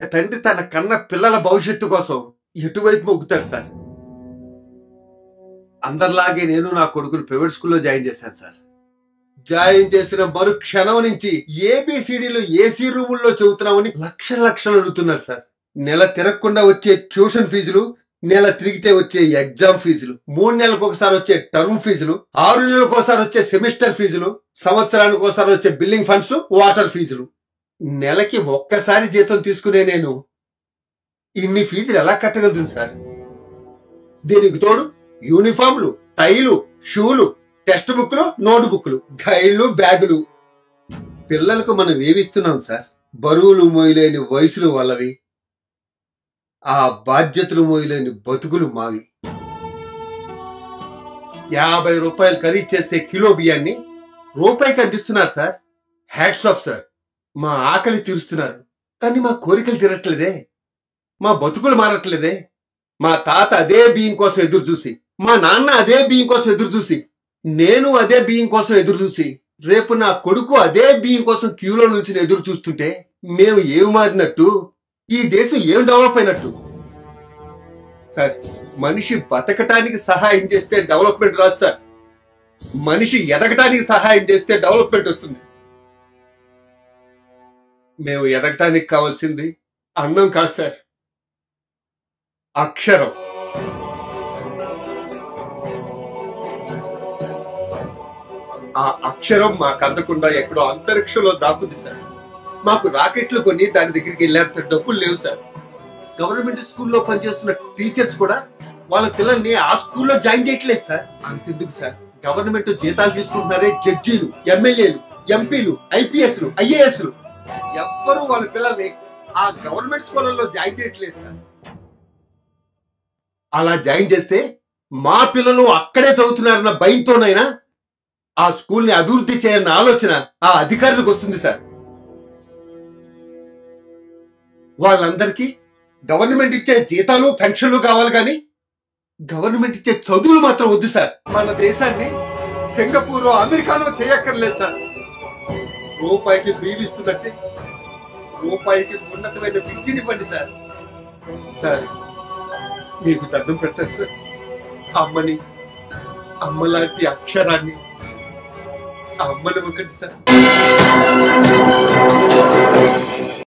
తండ్రి తన కన్న పిల్లల భవిష్యత్తు కోసం ఎటువైపు మొగ్గుతాడు సార్ అందరిలాగే నేను నా కొడుకుని ప్రైవేట్ స్కూల్లో జాయిన్ చేశాను సార్ జాయిన్ చేసిన మరు క్షణం నుంచి ఏబిసిడీలు ఏసీ రూముల్లో చెబుతున్నామని లక్షల లక్షలు అడుగుతున్నారు సార్ నెల తిరగకుండా వచ్చే ట్యూషన్ ఫీజులు నెల తిరిగితే వచ్చే ఎగ్జామ్ ఫీజులు మూడు నెలలకు ఒకసారి వచ్చే టర్మ్ ఫీజులు ఆరు నెలలకు ఒకసారి వచ్చే సెమిస్టర్ ఫీజులు సంవత్సరానికి ఒకసారి వచ్చే బిల్లింగ్ ఫండ్స్ వాటర్ ఫీజులు నెలకి ఒక్కసారి జీతం తీసుకునే నేను ఇన్ని ఫీజులు ఎలా కట్టగలుగుతుంది సార్ దీనికి తోడు యూనిఫామ్లు టైలు షూలు టెక్స్ట్ బుక్లు నోట్ బుక్లు గైడ్లు బ్యాగులు పిల్లలకు మనం ఏవిస్తున్నాం సార్ బరువులు మోయలేని వయసులు వాళ్ళవి ఆ బాధ్యతలు మోయలేని బతుకులు మావి యాభై రూపాయలు ఖరీదు చేసే కిలో బియ్యాన్ని రూపాయికి అందిస్తున్నారు సార్ హ్యాట్స్ ఆఫ్ సార్ మా ఆకలి తీరుస్తున్నారు కానీ మా కోరికలు తీరట్లేదే మా బతుకులు మారట్లేదే మా తాత అదే బియ్యం కోసం ఎదురు చూసి మా నాన్న అదే బియ్యం కోసం ఎదురు చూసి నేను అదే బియ్యం కోసం ఎదురు చూసి రేపు నా కొడుకు అదే బియ్యం కోసం క్యూలో నుంచి ఎదురు చూస్తుంటే మేము ఏమి మారినట్టు ఈ దేశం ఏం డెవలప్ అయినట్టు సార్ మనిషి బతకటానికి సహాయం చేస్తే డెవలప్మెంట్ రాదు సార్ మనిషి ఎదగటానికి సహాయం చేస్తే డెవలప్మెంట్ వస్తుంది మేము ఎదగటానికి కావాల్సింది అన్నం కాదు సార్ అక్షరం ఆ అక్షరం మాకు అందకుండా ఎక్కడో అంతరిక్షంలో దాక్కుంది సార్ మాకు రాకెట్లు కొని దాని దగ్గరికి వెళ్ళేంత డబ్బులు లేవు సార్ గవర్నమెంట్ స్కూల్లో పనిచేస్తున్న టీచర్స్ కూడా వాళ్ళ పిల్లల్ని ఆ స్కూల్లో జాయిన్ చేయట్లేదు సార్ అంతెందుకు సార్ గవర్నమెంట్ జీతాలు తీసుకుంటున్నారే జడ్జీలు ఎమ్మెల్యేలు ఎంపీలు ఐపీఎస్లు ఐఏఎస్లు ఎవ్వరూ వాళ్ళ పిల్లల్ని ఆ గవర్నమెంట్ స్కూళ్ళలో జాయిన్ చేయట్లేదు సార్ అలా జాయిన్ చేస్తే మా పిల్లలు అక్కడే చదువుతున్నారన్న భయంతోనైనా ఆ స్కూల్ని అభివృద్ధి చేయాలన్న ఆలోచన ఆ అధికారులకు వస్తుంది సార్ వాళ్ళందరికీ గవర్నమెంట్ ఇచ్చే జీతాలు పెన్షన్లు కావాలి కానీ గవర్నమెంట్ ఇచ్చే చదువులు మాత్రం వద్దు సార్ మన దేశాన్ని సింగపూర్ అమెరికాలో చేయక్కర్లేదు సార్ రూపాయికి బీవిస్తున్నట్టే రూపాయికి ఉన్నతమైన విద్యనివ్వండి సార్ సార్ మీకు దండం పెడతారు సార్ అమ్మని అమ్మ లాంటి అక్షరాన్ని అమ్మని ఒకటి సార్